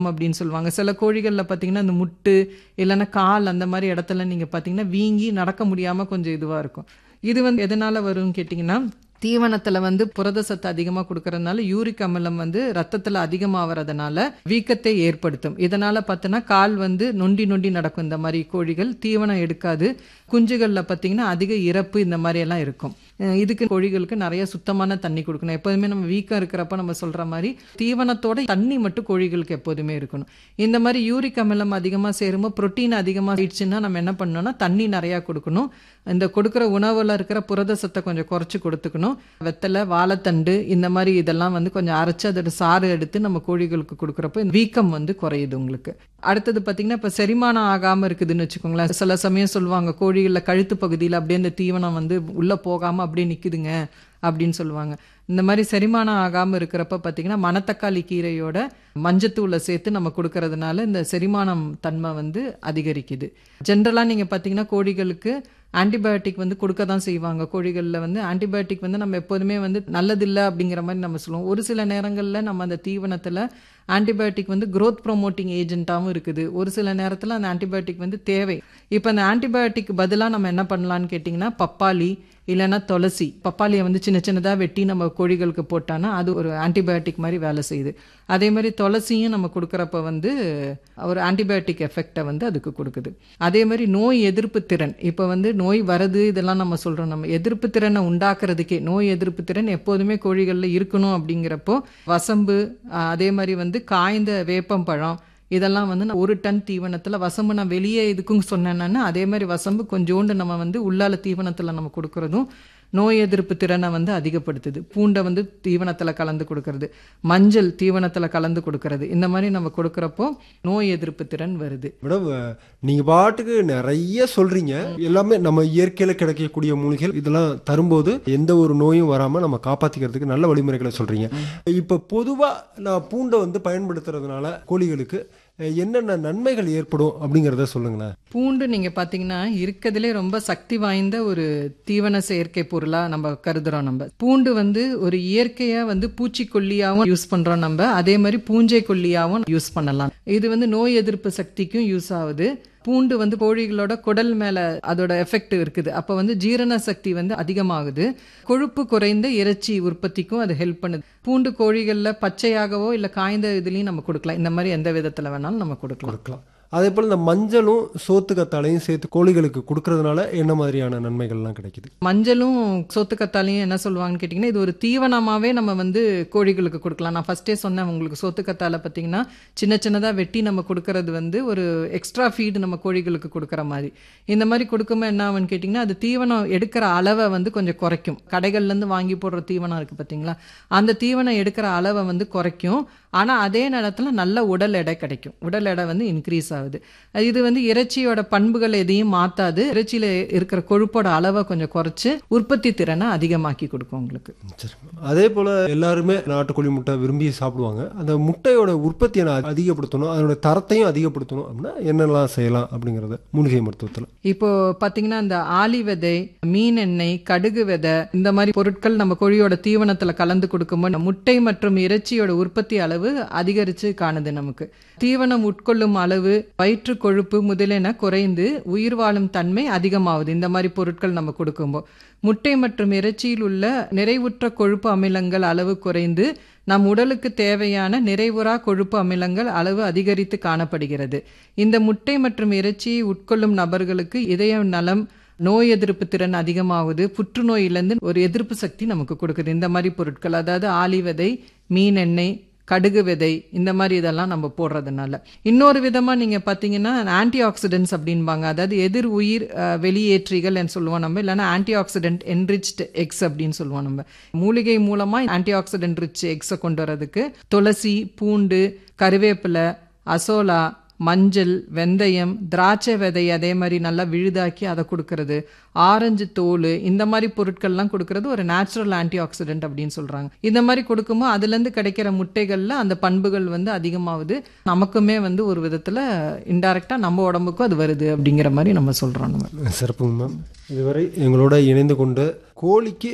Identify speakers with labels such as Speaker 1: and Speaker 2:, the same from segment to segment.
Speaker 1: அப்படின்னு சொல்லுவாங்க சில கோழிகளில் பார்த்தீங்கன்னா இந்த முட்டு இல்லைன்னா கால் அந்த மாதிரி இடத்துல நீங்கள் பார்த்தீங்கன்னா வீங்கி நடக்க முடியாமல் கொஞ்சம் இதுவாக இருக்கும் இது வந்து எதனால் வரும்னு கேட்டிங்கன்னா தீவனத்தில் வந்து புரத சத்து அதிகமாக கொடுக்கறதுனால யூரிக் அமிலம் வந்து ரத்தத்தில் அதிகமாகிறதுனால வீக்கத்தை ஏற்படுத்தும் இதனால் பார்த்தோன்னா கால் வந்து நொண்டி நொண்டி நடக்கும் இந்த மாதிரி கோழிகள் தீவனம் எடுக்காது குஞ்சுகளில் பார்த்தீங்கன்னா அதிக இறப்பு இந்த மாதிரி எல்லாம் இருக்கும் அஹ் இதுக்கு கோழிகளுக்கு நிறைய சுத்தமான தண்ணி கொடுக்கணும் எப்போதுமே நம்ம வீக்கம் இருக்கிறப்ப நம்ம சொல்கிற மாதிரி தீவனத்தோட தண்ணி மட்டும் கோழிகளுக்கு எப்போதுமே இருக்கணும் இந்த மாதிரி யூரிக் அமிலம் அதிகமாக சேரும்போது புரோட்டீன் அதிகமாக ஆயிடுச்சுன்னா நம்ம என்ன பண்ணணும்னா தண்ணி நிறையா கொடுக்கணும் இந்த கொடுக்குற உணவில் இருக்கிற புரத சத்தை கொஞ்சம் குறைச்சி கொடுத்துக்கணும் வெத்தலை வாழைத்தண்டு இந்த மாதிரி இதெல்லாம் வந்து கொஞ்சம் அரைச்சி அதோட சாறு எடுத்து நம்ம கோழிகளுக்கு கொடுக்குறப்போ இந்த வீக்கம் வந்து குறையுது உங்களுக்கு அடுத்தது பார்த்தீங்கன்னா இப்போ செரிமானம் ஆகாமல் இருக்குதுன்னு வச்சுக்கோங்களேன் சில சமயம் சொல்லுவாங்க கோழிகளில் கழுத்து பகுதியில் அப்படியே இந்த தீவனம் வந்து உள்ளே போகாமல் அப்படியே நிற்குதுங்க அப்படின்னு சொல்லுவாங்க இந்த மாதிரி செரிமானம் ஆகாமல் இருக்கிறப்ப பார்த்தீங்கன்னா மணத்தக்காளி கீரையோட மஞ்சத்தூளை சேர்த்து நம்ம கொடுக்கறதுனால இந்த செரிமானம் தன்மை வந்து அதிகரிக்குது ஜென்ரலாக நீங்கள் பார்த்தீங்கன்னா கோழிகளுக்கு ஆன்டிபயோட்டிக் வந்து கொடுக்க தான் செய்வாங்க கோழிகளில் வந்து ஆன்டிபயோட்டிக் வந்து நம்ம எப்போதுமே வந்து நல்லதில்லை அப்படிங்கிற மாதிரி நம்ம சொல்லுவோம் ஒரு சில நேரங்களில் நம்ம அந்த தீவனத்தில் ஆன்டிபயோட்டிக் வந்து growth ப்ரோமோட்டிங் ஏஜென்ட்டாகவும் இருக்குது ஒரு சில நேரத்தில் அந்த ஆன்டிபயோட்டிக் வந்து தேவை இப்போ அந்த ஆன்டிபயோட்டிக் பதிலாக நம்ம என்ன பண்ணலான்னு கேட்டிங்கன்னா பப்பாளி இல்லைன்னா துளசி பப்பாளியை வந்து சின்ன சின்னதாக வெட்டி நம்ம கோழிகளுக்கு போட்டான்னா அது ஒரு ஆன்டிபயோட்டிக் மாதிரி வேலை செய்யுது அதே மாதிரி துளசியும் நம்ம கொடுக்குறப்ப வந்து ஒரு ஆன்டிபயோட்டிக் எஃபெக்டை வந்து அதுக்கு கொடுக்குது அதே மாதிரி நோய் எதிர்ப்பு திறன் இப்போ வந்து நோய் வருது இதெல்லாம் நம்ம சொல்கிறோம் நம்ம எதிர்ப்பு திறனை உண்டாக்குறதுக்கே நோய் எதிர்ப்பு திறன் எப்போதுமே கோழிகளில் இருக்கணும் அப்படிங்கிறப்போ வசம்பு அஹ், அதே மாதிரி வந்து காய்ந்த வேப்பம்பழம் இதெல்லாம் வந்து நான் ஒரு டன் தீவனத்தில் வசம்பு நான் வெளியே இதுக்கும் சொன்னேன்னா அதே மாதிரி வசம்பு கொஞ்சோண்டு நம்ம வந்து உள்ளால தீவனத்தில் நம்ம கொடுக்குறதும் நோய் எதிர்ப்பு திறனை வந்து அதிகப்படுத்துது பூண்டை வந்து தீவனத்தில் கலந்து கொடுக்கறது மஞ்சள் தீவனத்தில் கலந்து கொடுக்கறது இந்த மாதிரி நம்ம கொடுக்குறப்போ நோய் எதிர்ப்பு திறன் வருது
Speaker 2: மேடம் அஹ், நீங்க பாட்டுக்கு நிறைய சொல்றீங்க எல்லாமே நம்ம இயற்கையில கிடைக்கக்கூடிய மூலிகைகள் இதெல்லாம் தரும்போது எந்த ஒரு நோயும் வராம நம்ம காப்பாத்திக்கிறதுக்கு நல்ல வழிமுறைகளை சொல்றீங்க இப்ப பொதுவா நான் பூண்டை வந்து பயன்படுத்துறதுனால கோழிகளுக்கு அஹ், என்னென்ன நன்மைகள் ஏற்படும் அப்படிங்கிறத சொல்லுங்களேன்
Speaker 1: பூண்டு நீங்கள் பார்த்தீங்கன்னா இருக்கிறதுலே ரொம்ப சக்தி வாய்ந்த ஒரு தீவன செயற்கை பொருளாக நம்ம கருதுறோம் நம்ம பூண்டு வந்து ஒரு இயற்கையாக வந்து பூச்சிக்கொல்லியாகவும் யூஸ் பண்ணுறோம் நம்ம அதே மாதிரி பூஞ்சை கொல்லியாகவும் யூஸ் பண்ணலாம் இது வந்து நோய் எதிர்ப்பு சக்திக்கும் யூஸ் ஆகுது பூண்டு வந்து கோழிகளோட குடல் மேல அதோட எஃபெக்ட் இருக்குது அப்போ வந்து ஜீரண சக்தி வந்து அதிகமாகுது கொழுப்பு குறைந்த இறைச்சி உற்பத்திக்கும் அது ஹெல்ப் பண்ணுது பூண்டு கோழிகளில் பச்சையாகவோ இல்லை காய்ந்த இதுலேயும் நம்ம கொடுக்கலாம் இந்த மாதிரி எந்த விதத்தில் வேணாலும் நம்ம கொடுக்கலாம்
Speaker 2: கொடுக்கலாம் அதே போல் இந்த மஞ்சளும் சோத்து கத்தாழையும் சேர்த்து கோழிகளுக்கு கொடுக்கறதுனால என்ன மாதிரியான நன்மைகள்லாம் கிடைக்குது
Speaker 1: மஞ்சளும் சோத்துக்கத்தாலையும் என்ன சொல்லுவாங்கன்னு கேட்டிங்கன்னா இது ஒரு தீவனமாகவே நம்ம வந்து கோழிகளுக்கு கொடுக்கலாம் நான் ஃபஸ்ட்டே சொன்னேன் உங்களுக்கு சோத்துக்கத்தாழை பார்த்தீங்கன்னா சின்ன சின்னதாக வெட்டி நம்ம கொடுக்கறது வந்து ஒரு எக்ஸ்ட்ரா ஃபீடு நம்ம கோழிகளுக்கு கொடுக்குற மாதிரி இந்த மாதிரி கொடுக்கும்போது என்ன ஆகும்னு கேட்டிங்கன்னா அது தீவனம் எடுக்கிற அளவை வந்து கொஞ்சம் குறைக்கும் கடைகள்லேருந்து வாங்கி போடுற தீவனம் இருக்குது பார்த்தீங்களா அந்த தீவனம் எடுக்கிற அளவை வந்து குறைக்கும் ஆனால் அதே நேரத்தில் நல்ல உடல் எடை கிடைக்கும் உடல் எடை வந்து இன்க்ரீஸ் ஆகுது இது வந்து இறைச்சியோட பண்புகள் எதையும் மாற்றாது இறைச்சியில் இருக்கிற கொழுப்போட அளவை கொஞ்சம் குறைச்சு உற்பத்தி திறனை அதிகமாக்கி கொடுக்கும் உங்களுக்கு
Speaker 2: சரி அதே போல் எல்லாருமே நாட்டுக்கோழி முட்டை விரும்பி சாப்பிடுவாங்க அந்த முட்டையோட உற்பத்தியை நான் அதிகப்படுத்தணும் அதனோட தரத்தையும் அதிகப்படுத்தணும் அப்படின்னா என்னெல்லாம் செய்யலாம் அப்படிங்கிறத மூலிகை மருத்துவத்தில்
Speaker 1: இப்போ பாத்தீங்கன்னா இந்த ஆலி விதை மீன் எண்ணெய் கடுகு விதை இந்த மாதிரி பொருட்கள் நம்ம கோழியோட தீவனத்துல கலந்து கொடுக்கும்போது முட்டை மற்றும் இறைச்சியோட உற்பத்தி அளவு அதிகரிச்சு காணுது நமக்கு தீவனம் உட்கொள்ளும் அளவு வயிற்று கொழுப்பு முதலென குறைந்து உயிர் வாழும் தன்மை அதிகமாகுது இந்த மாதிரி பொருட்கள் நம்ம கொடுக்கும்போது முட்டை மற்றும் இறைச்சியில் உள்ள நிறைவுற்ற கொழுப்பு அமிலங்கள் அளவு குறைந்து நம் உடலுக்கு தேவையான நிறைவுறா கொழுப்பு அமிலங்கள் அளவு அதிகரித்து காணப்படுகிறது இந்த முட்டை மற்றும் இறைச்சியை உட்கொள்ளும் நபர்களுக்கு இதய நலம் நோய் எதிர்ப்பு திறன் அதிகமாகுது புற்றுநோயிலேருந்து ஒரு எதிர்ப்பு சக்தி நமக்கு கொடுக்குது இந்த மாதிரி பொருட்கள் அதாவது ஆலி விதை மீன் எண்ணெய் கடுகு விதை இந்த மாதிரி இதெல்லாம் நம்ம போடுறதுனால இன்னொரு விதமாக நீங்கள் பார்த்தீங்கன்னா ஆன்டி ஆக்சிடென்ட்ஸ் அப்படின்பாங்க அதாவது எதிர் உயிர் அஹ், வெளியேற்றிகள் சொல்லுவோம் நம்ம இல்லைன்னா ஆன்டி ஆக்சிடென்ட் என்ரிச்ட் எக்ஸ் அப்படின்னு சொல்லுவோம் நம்ம மூலிகை மூலமாக ஆன்டி ஆக்சிடென்ட் ரிச் எக்ஸை கொண்டு வரதுக்கு துளசி பூண்டு கருவேப்பிலை அசோலா மஞ்சள் வெந்தயம் திராட்சை விதை அதே மாதிரி நல்லா விழுதாக்கி அதை கொடுக்கறது ஆரஞ்சு தோல் இந்த மாதிரி பொருட்கள்லாம் கொடுக்கறது ஒரு நேச்சுரல் ஆன்டி ஆக்சிடென்ட் அப்படின்னு சொல்கிறாங்க இந்த மாதிரி கொடுக்கும்போது அதுலேருந்து கிடைக்கிற முட்டைகளில் அந்த பண்புகள் வந்து அதிகமாகுது நமக்குமே வந்து ஒரு விதத்தில் இன்டைரக்டாக நம்ம உடம்புக்கும் அது வருது அப்படிங்கிற மாதிரி நம்ம சொல்கிறோம் நம்ம
Speaker 2: சிறப்புங்க மேம் இதுவரை எங்களோட இணைந்து கொண்டு கோழிக்கு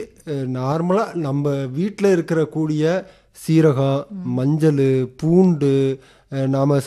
Speaker 2: நார்மலாக நம்ம வீட்டில் இருக்கிற கூடிய சீரகம் மஞ்சள் பூண்டு அஹ், நாம